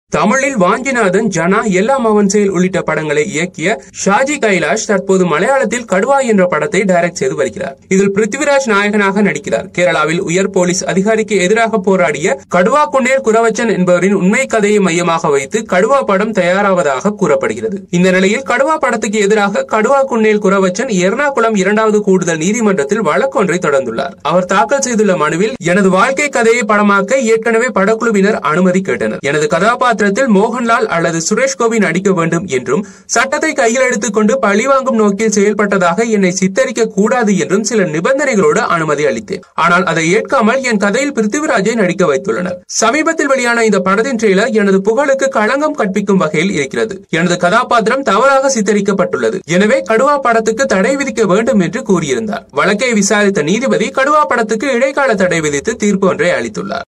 தமிழில் வாஞ்சிநாதன் ஜனா எல்லாம் அவன் செயல் உள்ளிட்ட படங்களை இயக்கிய ஷாஜி கைலாஷ் தற்போது மலையாளத்தில் கடுவா என்ற படத்தை டைரக்ட் செய்து வருகிறார் இதில் பிருத்திவிராஜ் நாயகனாக நடிக்கிறார் கேரளாவில் உயர் போலீஸ் அதிகாரிக்கு எதிராக போராடிய கடுவா குன்னேர் குரவச்சன் என்பவரின் உண்மை கதையை மையமாக வைத்து கடுவா படம் தயாராவதாக கூறப்படுகிறது இந்த நிலையில் கடுவா படத்துக்கு எதிராக கடுவா குன்னேல் குரவச்சன் எர்ணாகுளம் இரண்டாவது கூடுதல் நீதிமன்றத்தில் வழக்கொன்றை தொடர்ந்துள்ளார் அவர் தாக்கல் செய்துள்ள மனுவில் எனது வாழ்க்கை கதையை படமாக்க ஏற்கனவே படக்குழுவினர் அனுமதி கேட்டனர் எனது கதாபாத்திர பாத்திரத்தில் மோகன்லால் அல்லது சுரேஷ் கோபி நடிக்க வேண்டும் என்றும் சட்டத்தை கையில் எடுத்துக் கொண்டு பழிவாங்கும் நோக்கில் செயல்பட்டதாக என்னை சித்தரிக்க கூடாது என்றும் சில நிபந்தனைகளோடு அனுமதி அளித்தேன் ஆனால் அதை ஏற்காமல் என் கதையில் பிருத்திவிராஜை நடிக்க வைத்துள்ளனர் சமீபத்தில் வெளியான இந்த படத்தின் ட்ரெய்லர் எனது புகழுக்கு களங்கம் கற்பிக்கும் வகையில் இருக்கிறது எனது கதாபாத்திரம் தவறாக சித்தரிக்கப்பட்டுள்ளது எனவே கடுவா படத்துக்கு தடை விதிக்க வேண்டும் என்று கூறியிருந்தார் வழக்கை விசாரித்த நீதிபதி கடுவா படத்துக்கு இடைக்கால தடை விதித்து தீர்ப்பு ஒன்றை அளித்துள்ளார்